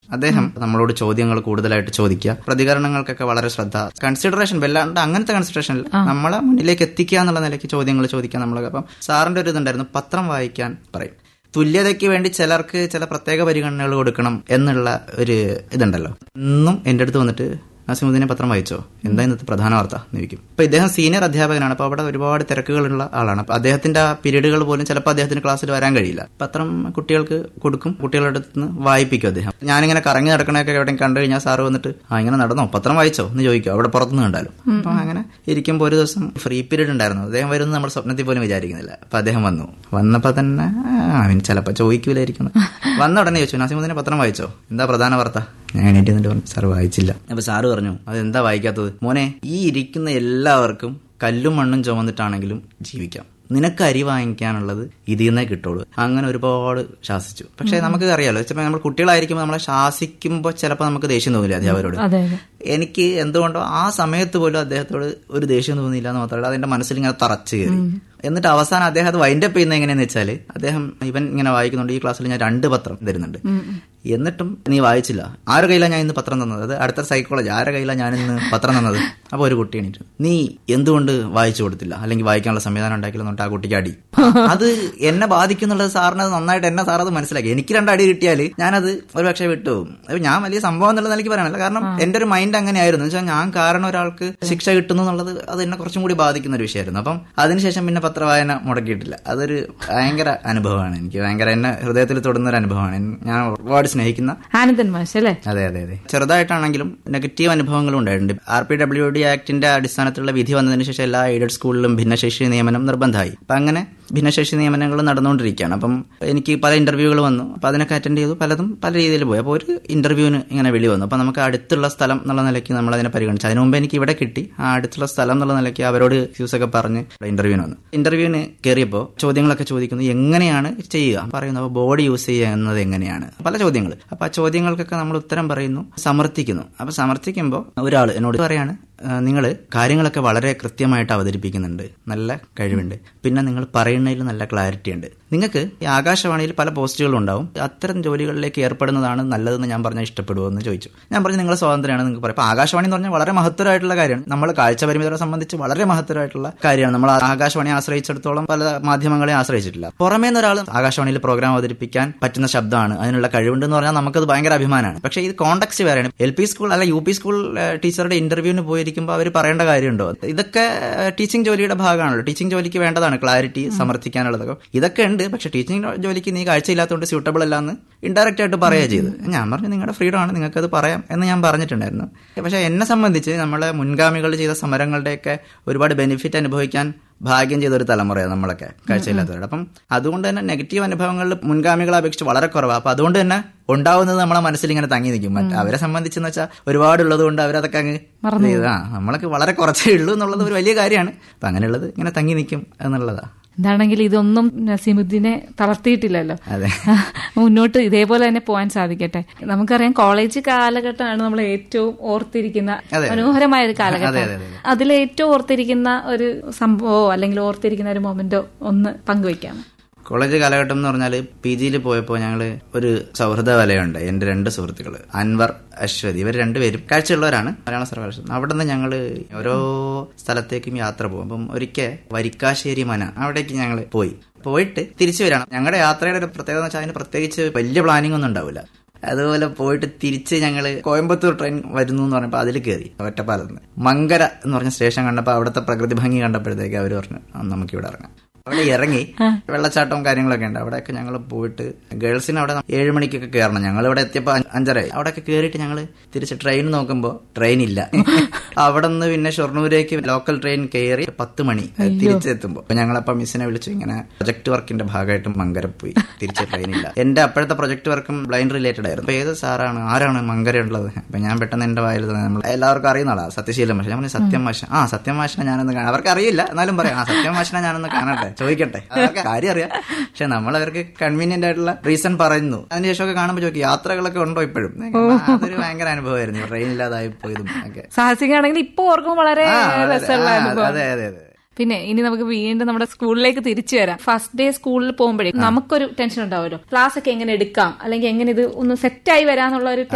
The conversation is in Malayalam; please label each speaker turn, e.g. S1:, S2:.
S1: അദ്ദേഹം നമ്മളോട് ചോദ്യങ്ങൾ കൂടുതലായിട്ട് ചോദിക്കുക പ്രതികരണങ്ങൾക്കൊക്കെ വളരെ ശ്രദ്ധ കൺസിഡറേഷൻ വല്ലാണ്ട് അങ്ങനത്തെ കൺസിഡറേഷൻ നമ്മളെ മുന്നിലേക്ക് എത്തിക്കുക എന്നുള്ള നിലയ്ക്ക് ചോദ്യങ്ങൾ ചോദിക്കുക നമ്മൾ അപ്പം സാറിന്റെ ഒരു ഇതുണ്ടായിരുന്നു പത്രം വായിക്കാൻ പറയും തുല്യതയ്ക്ക് വേണ്ടി ചിലർക്ക് ചില പ്രത്യേക പരിഗണനകൾ കൊടുക്കണം എന്നുള്ള ഒരു ഇതുണ്ടല്ലോ ഇന്നും എൻ്റെ അടുത്ത് വന്നിട്ട് നസീമുദ്ദീനെ പത്രം വായിച്ചോ എന്താ ഇന്നത്തെ പ്രധാന വാർത്ത എന്ന് ചോദിക്കും അപ്പൊ ഇദ്ദേഹം സീനിയർ അധ്യാപകനാണ് അപ്പൊ അവിടെ ഒരുപാട് തിരക്കുകളുള്ള ആളാണ് അപ്പൊ അദ്ദേഹത്തിന്റെ ആ പീരീഡുകൾ പോലും ചിലപ്പോൾ അദ്ദേഹത്തിന് ക്ലാസ്സിൽ വരാൻ കഴിയില്ല പത്രം കുട്ടികൾക്ക് കൊടുക്കും കുട്ടികളുടെ അടുത്ത് നിന്ന് വായിപ്പിക്കും അദ്ദേഹം ഞാനിങ്ങനെ കറങ്ങി നടക്കണൊക്കെ എവിടെയും കണ്ടു കഴിഞ്ഞാൽ സാറ് വന്നിട്ട് ആ ഇങ്ങനെ നടന്നോ പത്രം വായിച്ചോ എന്ന് ചോദിക്കും അവിടെ പുറത്തുനിന്ന് കണ്ടാലും അപ്പൊ അങ്ങനെ ഇരിക്കുമ്പോൾ ഒരു ദിവസം ഫ്രീ പീരീഡ് ഉണ്ടായിരുന്നു അദ്ദേഹം വരുന്നത് നമ്മൾ സ്വപ്നത്തിൽ പോലും വിചാരിക്കുന്നില്ല അപ്പൊ അദ്ദേഹം വന്നു വന്നപ്പോ തന്നെ ആ, അവൻ ചിലപ്പോ ചോദിക്കൂലായിരിക്കുന്നു വന്ന ഉടനെ ചോദിച്ചു നാസിമുദ്ദീനെ പത്രം വായിച്ചോ എന്താ പ്രധാന വാർത്ത ഞാൻ എണീറ്റ് എന്നിട്ട് പറഞ്ഞു സാർ വായിച്ചില്ല അപ്പൊ സാറ് പറഞ്ഞു അതെന്താ വായിക്കാത്തത് മോനെ ഈ ഇരിക്കുന്ന എല്ലാവർക്കും കല്ലും മണ്ണും ചുമന്നിട്ടാണെങ്കിലും ജീവിക്കാം നിനക്ക് അരി വാങ്ങിക്കാനുള്ളത് ഇതിൽ നിന്നേ കിട്ടുള്ളൂ അങ്ങനെ ഒരുപാട് ശാസിച്ചു പക്ഷെ നമുക്ക് അറിയാലോ ചിലപ്പോൾ നമ്മൾ കുട്ടികളായിരിക്കുമ്പോൾ നമ്മളെ ശാസിക്കുമ്പോൾ ചിലപ്പോൾ നമുക്ക് ദേഷ്യം തോന്നില്ല അധ്യാപകരോട്
S2: അതെ അതെ
S1: എനിക്ക് എന്തുകൊണ്ടോ ആ സമയത്ത് പോലും അദ്ദേഹത്തോട് ഒരു ദേഷ്യം തോന്നിയില്ല എന്ന് മാത്രമല്ല അതിന്റെ മനസ്സിൽ ഇങ്ങനെ തറച്ചു കയറി എന്നിട്ട് അവസാനം അദ്ദേഹം അത് വൈൻഡപ്പ് ചെയ്യുന്നത് എങ്ങനെയാന്ന് വെച്ചാൽ അദ്ദേഹം ഇവൻ ഇങ്ങനെ വായിക്കുന്നുണ്ട് ഈ ക്ലാസ്സിൽ ഞാൻ രണ്ട് പത്രം തരുന്നുണ്ട് എന്നിട്ടും നീ വായിച്ചില്ല ആരുടെ കയ്യിലാണ് ഞാൻ ഇന്ന് പത്രം തന്നത് അത് അടുത്ത സൈക്കോളജി ആരുടെ കയ്യിലാണ് ഞാൻ ഇന്ന് പത്രം തന്നത് അപ്പോൾ ഒരു കുട്ടി എണീറ്റ് നീ എന്തുകൊണ്ട് വായിച്ചു കൊടുത്തില്ല അല്ലെങ്കിൽ വായിക്കാനുള്ള സംവിധാനം ഉണ്ടാക്കില്ല എന്നിട്ട് ആ കുട്ടിക്ക് അടി അത് എന്നെ ബാധിക്കുന്നുള്ളത് സാറിന് അത് നന്നായിട്ട് എന്നെ സാർ അത് മനസ്സിലാക്കി എനിക്ക് രണ്ട് അടി കിട്ടിയാൽ ഞാനത് ഒരു പക്ഷേ വിട്ടുപോകും അത് ഞാൻ വലിയ സംഭവം എന്നുള്ള നിലയ്ക്ക് പറയാനല്ല കാരണം എന്റെ ഒരു മൈൻഡ് അങ്ങനെയായിരുന്നു എന്ന് വെച്ചാൽ ഞാൻ കാരണം ഒരാൾക്ക് ശിക്ഷ കിട്ടുന്നു എന്നുള്ളത് അത് എന്നെ കുറച്ചും കൂടി ബാധിക്കുന്ന ഒരു വിഷയമായിരുന്നു അപ്പം അതിനുശേഷം പിന്നെ പത്രവായന മുടക്കിയിട്ടില്ല അതൊരു ഭയങ്കര അനുഭവമാണ് എനിക്ക് ഭയങ്കര എന്നെ ഹൃദയത്തിൽ തൊടുന്ന ഒരു അനുഭവമാണ് ഞാൻ ഒരുപാട് സ്നേഹിക്കുന്ന
S2: ആനന്ദൻ മാഷ് അല്ലേ
S1: അതെ അതെ അതെ ചെറുതായിട്ടാണെങ്കിലും നെഗറ്റീവ് അനുഭവങ്ങളും ഉണ്ടായിട്ടുണ്ട് ആർ പി ഡബ്ല്യു ഡി ആക്ടിന്റെ അടിസ്ഥാനത്തിലുള്ള വിധി വന്നതിന് ശേഷം എല്ലാ എയ്ഡഡ് സ്കൂളിലും ഭിന്നശേഷി നിയമനം നിർബന്ധമായി അപ്പൊ അങ്ങനെ ഭിന്നശേഷി നിയമനങ്ങൾ നടന്നുകൊണ്ടിരിക്കുകയാണ് അപ്പം എനിക്ക് പല ഇന്റർവ്യൂകൾ വന്നു അപ്പൊ അതിനൊക്കെ അറ്റൻഡ് ചെയ്തു പലതും പല രീതിയിൽ പോയി അപ്പോൾ ഒരു ഇന്റർവ്യൂവിന് ഇങ്ങനെ വിളി വന്നു അപ്പൊ നമുക്ക് അടുത്തുള്ള സ്ഥലം എന്നുള്ള നിലയ്ക്ക് നമ്മൾ അതിനെ പരിഗണിച്ചു അതിനു മുമ്പ് എനിക്ക് ഇവിടെ കിട്ടി ആ അടുത്തുള്ള സ്ഥലം എന്നുള്ള നിലയ്ക്ക് അവരോട് ഫ്യൂസ് ഒക്കെ പറഞ്ഞ് ഇന്റർവ്യൂവിന് വന്നു ഇന്റർവ്യൂവിന് കയറിയപ്പോൾ ചോദ്യങ്ങളൊക്കെ ചോദിക്കുന്നത് എങ്ങനെയാണ് ചെയ്യുക പറയുന്നു അപ്പോൾ ബോഡി യൂസ് ചെയ്യുക എന്നത് എങ്ങനെയാണ് പല ചോദ്യങ്ങൾ അപ്പൊ ആ ചോദ്യങ്ങൾക്കൊക്കെ നമ്മൾ ഉത്തരം പറയുന്നു സമർത്ഥിക്കുന്നു അപ്പൊ സമർത്ഥിക്കുമ്പോൾ ഒരാൾ എന്നോട് പറയാണ് നിങ്ങൾ കാര്യങ്ങളൊക്കെ വളരെ കൃത്യമായിട്ട് അവതരിപ്പിക്കുന്നുണ്ട് നല്ല കഴിവുണ്ട് പിന്നെ നിങ്ങൾ പറയുന്നതിൽ നല്ല ക്ലാരിറ്റി ഉണ്ട് നിങ്ങൾക്ക് ഈ ആകാശവാണിയിൽ പല പോസ്റ്റുകളും ഉണ്ടാവും അത്തരം ജോലികളിലേക്ക് ഏർപ്പെടുന്നതാണ് നല്ലതെന്ന് ഞാൻ പറഞ്ഞാൽ ഇഷ്ടപ്പെടുമോ എന്ന് ചോദിച്ചു ഞാൻ പറഞ്ഞു നിങ്ങളെ സ്വാതന്ത്ര്യമാണ് നിങ്ങൾക്ക് പറയാം അപ്പോൾ ആകാശവാണി എന്ന് പറഞ്ഞാൽ വളരെ മഹത്തരമായിട്ടുള്ള കാര്യമാണ് നമ്മൾ കാഴ്ച പരിമിതരെ സംബന്ധിച്ച് വളരെ മഹത്തരമായിട്ടുള്ള കാര്യമാണ് നമ്മൾ ആകാശവാണി ആശ്രയിച്ചിടത്തോളം പല മാധ്യമങ്ങളെ ആശ്രയിച്ചിട്ടില്ല പുറമേ നിന്ന് ഒരാൾ ആകാശവാണിയിൽ പ്രോഗ്രാം അവതരിപ്പിക്കാൻ പറ്റുന്ന ശബ്ദമാണ് അതിനുള്ള കഴിവുണ്ടെന്ന് പറഞ്ഞാൽ നമുക്കത് ഭയങ്കര അഭിമാനമാണ് പക്ഷേ ഇത് കോണ്ടക്സ്റ്റ് വേറെയാണ് എൽ പി സ്കൂൾ അല്ല യു പി സ്കൂൾ ഏഹ്, ടീച്ചറുടെ ഇന്റർവ്യൂവിന് പോയിരിക്കുമ്പോൾ അവർ പറയേണ്ട കാര്യമുണ്ടോ ഇതൊക്കെ ഏഹ്, ടീച്ചിങ് ജോലിയുടെ ഭാഗമാണല്ലോ ടീച്ചിങ് ജോലിക്ക് വേണ്ടതാണ് ക്ലാരിറ്റി സമർത്ഥിക്കാനുള്ളതൊക്കെ ഇതൊക്കെ ഉണ്ട് പക്ഷേ ടീച്ചിങ് ജോലിക്ക് നീ കാഴ്ചയില്ലാത്തതുകൊണ്ട് സ്യൂട്ടബിൾ അല്ല എന്ന് ഇൻഡയറക്റ്റ് ആയിട്ട് പറയുക ചെയ്ത് ഞാൻ പറഞ്ഞു നിങ്ങളുടെ ഫ്രീഡം ആണ് നിങ്ങൾക്ക് അത് പറയാം എന്ന് ഞാൻ പറഞ്ഞിട്ടുണ്ടായിരുന്നു പക്ഷേ എന്നെ സംബന്ധിച്ച് നമ്മളെ മുൻഗാമികൾ ചെയ്ത സമരങ്ങളുടെയൊക്കെ ഒരുപാട് ബെനിഫിറ്റ് അനുഭവിക്കാൻ ഭാഗ്യം ചെയ്ത ഒരു തലമുറയാണ് നമ്മളൊക്കെ കാഴ്ചയില്ലാത്തവരുടെ അപ്പം അതുകൊണ്ട് തന്നെ നെഗറ്റീവ് അനുഭവങ്ങളിൽ മുൻഗാമികളെ അപേക്ഷിച്ച് വളരെ കുറവാണ് അപ്പൊ അതുകൊണ്ട് തന്നെ ഉണ്ടാവുന്നത് നമ്മളെ മനസ്സിൽ ഇങ്ങനെ തങ്ങി നിൽക്കും മറ്റ് അവരെ സംബന്ധിച്ചെന്ന് വെച്ചാൽ ഒരുപാടുള്ളത് കൊണ്ട് അവരതൊക്കെ അങ്ങ് ചെയ്ത് ആ നമ്മളൊക്കെ വളരെ കുറച്ചേ ഉള്ളൂ എന്നുള്ളത് ഒരു വലിയ കാര്യമാണ് അപ്പൊ അങ്ങനെയുള്ളത് ഇങ്ങനെ തങ്ങി നിൽക്കും എന്നുള്ളതാ
S2: എന്താണെങ്കിൽ ഇതൊന്നും നസീമുദ്ദീനെ തളർത്തിയിട്ടില്ലല്ലോ
S1: അതെ.
S2: മുന്നോട്ട് ഇതേപോലെ തന്നെ പോകാൻ സാധിക്കട്ടെ നമുക്കറിയാം കോളേജ് കാലഘട്ടമാണ് നമ്മൾ ഏറ്റവും ഓർത്തിരിക്കുന്ന
S1: അതെ.
S2: മനോഹരമായ ഒരു
S1: അതെ,
S2: കാലഘട്ടം
S1: അതെ, അതെ.
S2: അതിൽ ഏറ്റവും ഓർത്തിരിക്കുന്ന ഒരു സംഭവമോ അല്ലെങ്കിൽ ഓർത്തിരിക്കുന്ന ഒരു മൊമെന്റോ ഒന്ന് പങ്കുവയ്ക്കാം
S1: കോളേജ് കാലഘട്ടം എന്ന് പറഞ്ഞാൽ പി ജിയിൽ പോയപ്പോൾ ഞങ്ങൾ ഒരു സൗഹൃദ വലയുണ്ട് എൻ്റെ രണ്ട് സുഹൃത്തുക്കൾ അൻവർ അശ്വതി ഇവർ രണ്ടുപേരും കാഴ്ചയുള്ളവരാണ് മലയാള സർവകലാശാല അവിടെ നിന്ന് ഞങ്ങൾ ഓരോ സ്ഥലത്തേക്കും യാത്ര പോകും അപ്പം ഒരിക്കൽ വരിക്കാശ്ശേരി മന അവിടേക്ക് ഞങ്ങൾ പോയി പോയിട്ട് തിരിച്ചു വരണം ഞങ്ങളുടെ യാത്രയുടെ ഒരു പ്രത്യേകത എന്ന് വെച്ചാൽ അതിന് പ്രത്യേകിച്ച് വലിയ പ്ലാനിംഗ് ഒന്നും ഉണ്ടാവില്ല അതുപോലെ പോയിട്ട് തിരിച്ച് ഞങ്ങൾ കോയമ്പത്തൂർ ട്രെയിൻ വരുന്നു എന്ന് പറഞ്ഞപ്പോൾ അതിൽ കയറി ഒറ്റപ്പാലത്ത് നിന്ന് മങ്കര എന്ന് പറഞ്ഞ സ്റ്റേഷൻ കണ്ടപ്പോൾ അവിടുത്തെ പ്രകൃതി ഭംഗി കണ്ടപ്പോഴത്തേക്ക് അവർ പറഞ്ഞു "ആ, നമുക്കിവിടെ ഇറങ്ങാം അവിടെ ഇറങ്ങി വെള്ളച്ചാട്ടവും കാര്യങ്ങളൊക്കെ ഉണ്ട് അവിടെയൊക്കെ ഞങ്ങൾ പോയിട്ട് ഗേൾസിന് അവിടെ ഏഴ് മണിക്കൊക്കെ കയറണം ഞങ്ങൾ ഇവിടെ എത്തിയപ്പോൾ അഞ്ച് അഞ്ചരയായി അവിടെയൊക്കെ കയറിയിട്ട് ഞങ്ങൾ തിരിച്ച് ട്രെയിൻ നോക്കുമ്പോൾ ട്രെയിൻ ഇല്ല അവിടെ നിന്ന് പിന്നെ ഷൊർണൂരേക്ക് ലോക്കൽ ട്രെയിൻ കയറി പത്ത് മണി തിരിച്ചെത്തുമ്പോൾ അപ്പൊ ഞങ്ങളപ്പോ മിസ്സിനെ വിളിച്ചു ഇങ്ങനെ പ്രൊജക്ട് വർക്കിന്റെ ഭാഗമായിട്ട് മങ്കര പോയി തിരിച്ച് ട്രെയിൻ ഇല്ല എന്റെ അപ്പോഴത്തെ പ്രൊജക്ട് വർക്കും ബ്ലൈൻഡ് റിലേറ്റഡ് ആയിരുന്നു അപ്പൊ ഏത് സാറാണ് ആരാണ് മങ്കര ഉള്ളത് അപ്പൊ ഞാൻ പെട്ടെന്ന് എന്റെ വായിൽ തന്നെ നമ്മൾ എല്ലാവർക്കും അറിയുന്ന ആളാ സത്യശീലം മാഷ ഞാൻ പറഞ്ഞു സത്യം മാഷ ആ സത്യം മാഷിനെ ഞാനൊന്ന് കാണാം അവർക്ക് അറിയില്ല എന്നാലും പറയാം ആ സത്യം മാഷിനെ ഞാനൊന്ന് കാണട്ടെ ചോദിക്കട്ടെ അതൊക്കെ കാര്യം അറിയാം പക്ഷെ നമ്മൾ അവർക്ക് കൺവീനിയന്റ് ആയിട്ടുള്ള റീസൺ പറയുന്നു അതിനുശേഷമൊക്കെ കാണുമ്പോൾ ചോദിക്കും യാത്രകളൊക്കെ ഉണ്ടോ ഇപ്പോഴും അതൊരു ഭയങ്കര അനുഭവമായിരുന്നു ട്രെയിൻ ഇല്ലാതായി പോയതും ഒക്കെ
S2: സാഹസികമാണെങ്കിൽ ഇപ്പൊ ഓർക്കുമ്പോൾ വളരെ
S1: ആ, അതെ,
S2: രസമുള്ള
S1: ആ,
S2: അനുഭവം
S1: അതെ അതെ അതെ
S2: പിന്നെ ഇനി നമുക്ക് വീണ്ടും നമ്മുടെ സ്കൂളിലേക്ക് തിരിച്ചു വരാം ഫസ്റ്റ് ഡേ സ്കൂളിൽ പോകുമ്പോഴേ നമുക്കൊരു ടെൻഷൻ ഉണ്ടാവുമല്ലോ ക്ലാസ് ഒക്കെ എങ്ങനെ എടുക്കാം അല്ലെങ്കിൽ എങ്ങനെ ഇത് ഒന്ന് സെറ്റായി വരാന്നുള്ള ഒരു